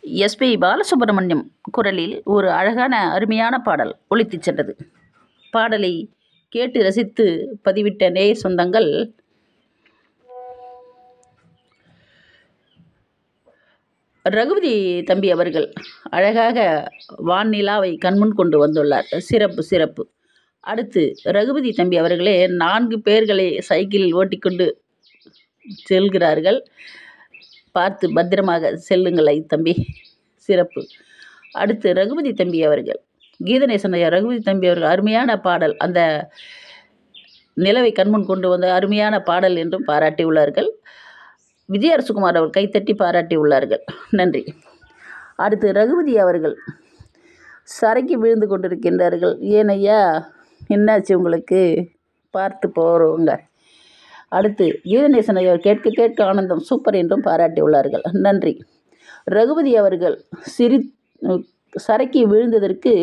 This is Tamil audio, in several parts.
எஸ்பி பாலசுப்ரமணியம் குரலில் ஒரு அழகான அருமையான பாடல் ஒலித்துச் சென்றது பாடலை கேட்டு ரசித்து பதிவிட்ட நேய சொந்தங்கள் ரகுபதி தம்பி அவர்கள் அழகாக வான்நிலாவை கண்முன் கொண்டு வந்துள்ளார் சிறப்பு சிறப்பு அடுத்து ரகுபதி தம்பி அவர்களே நான்கு பேர்களை சைக்கிளில் ஓட்டிக்கொண்டு செல்கிறார்கள் பார்த்து பத்திரமாக செல்லுங்கள் ஐ தம்பி சிறப்பு அடுத்து ரகுபதி தம்பி அவர்கள் கீதநேசன் ஐயா ரகுபதி தம்பி அவர்கள் அருமையான பாடல் அந்த நிலவை கண்முன் கொண்டு வந்த அருமையான பாடல் என்றும் பாராட்டியுள்ளார்கள் விஜய அரசுகுமார் அவர் கைத்தட்டி பாராட்டி உள்ளார்கள் நன்றி அடுத்து ரகுபதி அவர்கள் சரக்கி விழுந்து கொண்டிருக்கின்றார்கள் ஏன் ஐயா என்னாச்சு உங்களுக்கு பார்த்து போகிறவங்க அடுத்து கீதநேசன் ஐயா கேட்க கேட்க ஆனந்தம் சூப்பர் என்றும் பாராட்டியுள்ளார்கள் நன்றி ரகுபதி அவர்கள் சிரி சரக்கி விழுந்ததற்கு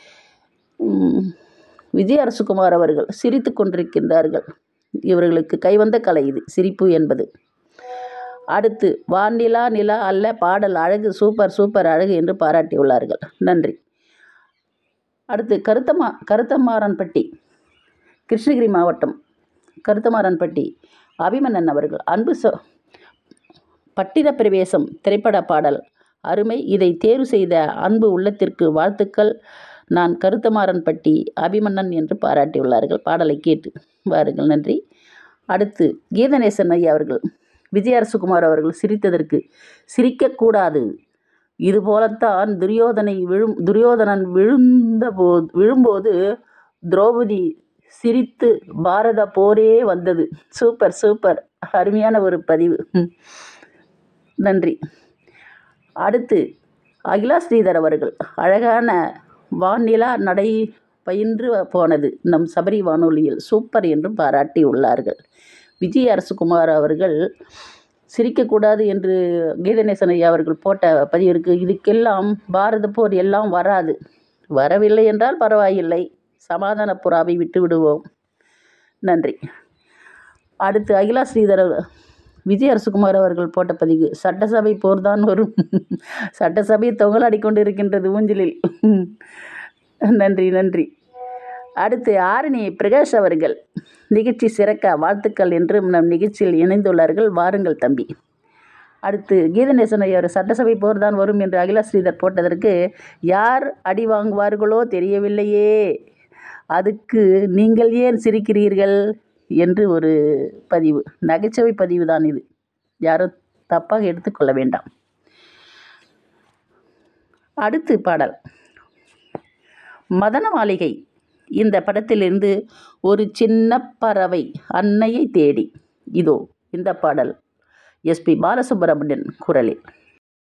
ம், விஜய அரசுகுமார் அவர்கள் சிரித்து கொண்டிருக்கின்றார்கள் இவர்களுக்கு கைவந்த கலை இது சிரிப்பு என்பது அடுத்து வானிலா நிலா அல்ல பாடல் அழகு சூப்பர் சூப்பர் அழகு என்று பாராட்டியுள்ளார்கள் நன்றி அடுத்து கருத்தமா கருத்தமாறன்பட்டி கிருஷ்ணகிரி மாவட்டம் கருத்தமாறன்பட்டி அபிமன்னன் அவர்கள் அன்பு ச பட்டின பிரவேசம் திரைப்பட பாடல் அருமை இதை தேர்வு செய்த அன்பு உள்ளத்திற்கு வாழ்த்துக்கள் நான் கருத்தமாறன்பட்டி அபிமன்னன் என்று பாராட்டியுள்ளார்கள் பாடலை கேட்டு வாருங்கள் நன்றி அடுத்து கீதநேசன் ஐயா அவர்கள் விஜய அரசுகுமார் அவர்கள் சிரித்ததற்கு சிரிக்கக்கூடாது இதுபோலத்தான் துரியோதனை விழும் துரியோதனன் விழுந்த போ விழும்போது திரௌபதி சிரித்து பாரத போரே வந்தது சூப்பர் சூப்பர் அருமையான ஒரு பதிவு ம். நன்றி அடுத்து அகிலா ஸ்ரீதர் அவர்கள் அழகான வானிலா நடை பயின்று போனது நம் சபரி வானொலியில் சூப்பர் என்றும் பாராட்டி உள்ளார்கள் விஜய் அரசுகுமார் அவர்கள் சிரிக்கக்கூடாது என்று கீதநேசன் ஐயா அவர்கள் போட்ட பதிவிற்கு இதுக்கெல்லாம் பாரத போர் எல்லாம் வராது வரவில்லை என்றால் பரவாயில்லை சமாதான புறாவை விட்டு விடுவோம் நன்றி அடுத்து அகிலா ஸ்ரீதர் விஜய் அரசுகுமார் அவர்கள் போட்ட பதிவு சட்டசபை போர்தான் வரும் சட்டசபை தொங்கலாடி கொண்டிருக்கின்றது ஊஞ்சலில் நன்றி நன்றி அடுத்து ஆரணி பிரகாஷ் அவர்கள் நிகழ்ச்சி சிறக்க வாழ்த்துக்கள் என்றும் நம் நிகழ்ச்சியில் இணைந்துள்ளார்கள் வாருங்கள் தம்பி அடுத்து கீதநேசன் ஐயா அவர் சட்டசபை போர்தான் வரும் என்று அகிலா ஸ்ரீதர் போட்டதற்கு யார் அடி வாங்குவார்களோ தெரியவில்லையே அதுக்கு நீங்கள் ஏன் சிரிக்கிறீர்கள் என்று ஒரு பதிவு நகைச்சுவை பதிவு தான் இது யாரும் தப்பாக எடுத்துக்கொள்ள வேண்டாம் அடுத்து பாடல் மதன மாளிகை இந்த படத்திலிருந்து ஒரு சின்ன பறவை அன்னையை தேடி இதோ இந்த பாடல் எஸ்பி பாலசுப்ரமணியன் குரலில்